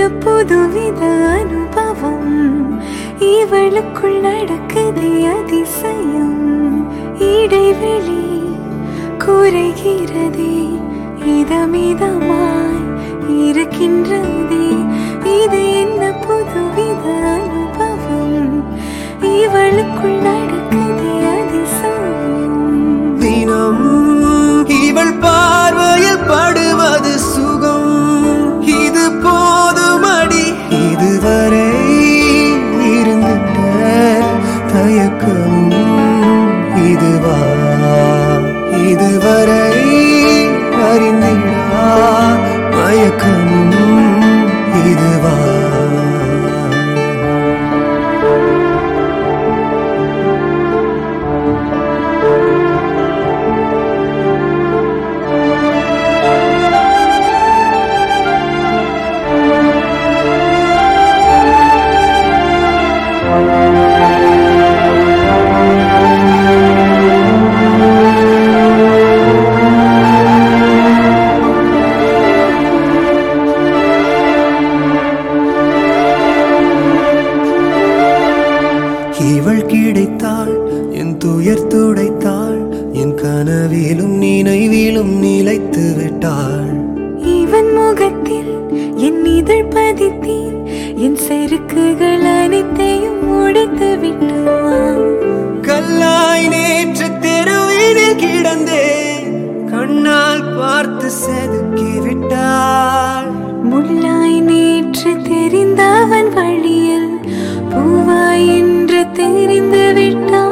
புதுவித அனுபவம் இவளுக்குள் நடக்குது அதிசயம் இடைவெளி குறைகிறதே இதமிதமாய் இருக்கின்றதே இது என்ன புதுவித அனுபவம் இவளுக்குள் நடக்குது அதிசயம் தினம் இவள் பார்வையில் படுவது சுகம் இது போதுமடி இதுவரை இருந்துட்ட தயக்கமும் இதுவா இதுவரை அறிந்திடா மயக்கமும் இதுவா இவள் கிடைத்தாள் என் துயர் துடைத்தாள் என் கனவிலும் நினைவிலும் நிலைத்து விட்டாள் இவன் முகத்தில் என் இதழ் பதித்தேன் என் செருக்குகள் அனைத்தையும் உடைத்து விட்டான் கல்லாய் நேற்று தெருவினில் கிடந்தேன் கண்ணால் பார்த்து செதுக்கி விட்டாள் முள்ளாய் நேற்று தெரிந்தவன் வழியில் பூவாய் என்று தெரிந்து விட்டான்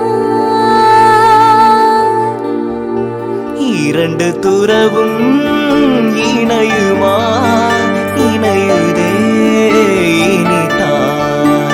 இரண்டு துறவும் இணையுமா இணையுதே இனிதான்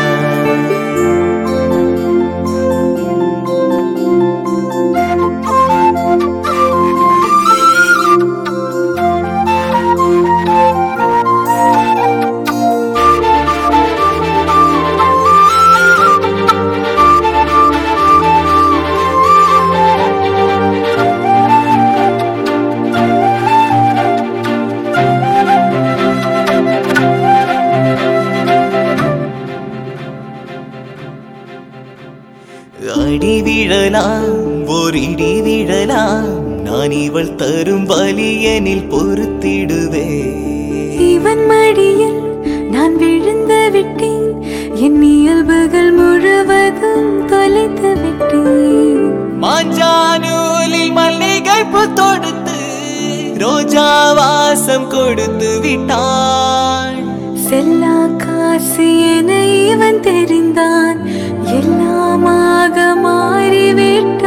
அடி விழலாம் ஓரிடி விழலாம் நான் இவள் தரும் வலியனில் பொறுத்திடுவே இவன் மடியில் நான் விழுந்து விட்டேன் என் இயல்புகள் முழுவதும் தொலைத்து விட்டேன் மாஞ்சானூலில் மல்லிகை பூ தொடுத்து ரோஜா வாசம் கொடுத்து விட்டாள் செல்லா காசு என இவன் தெரிந்தான் எல்லாமாக மாறிவிட்டான்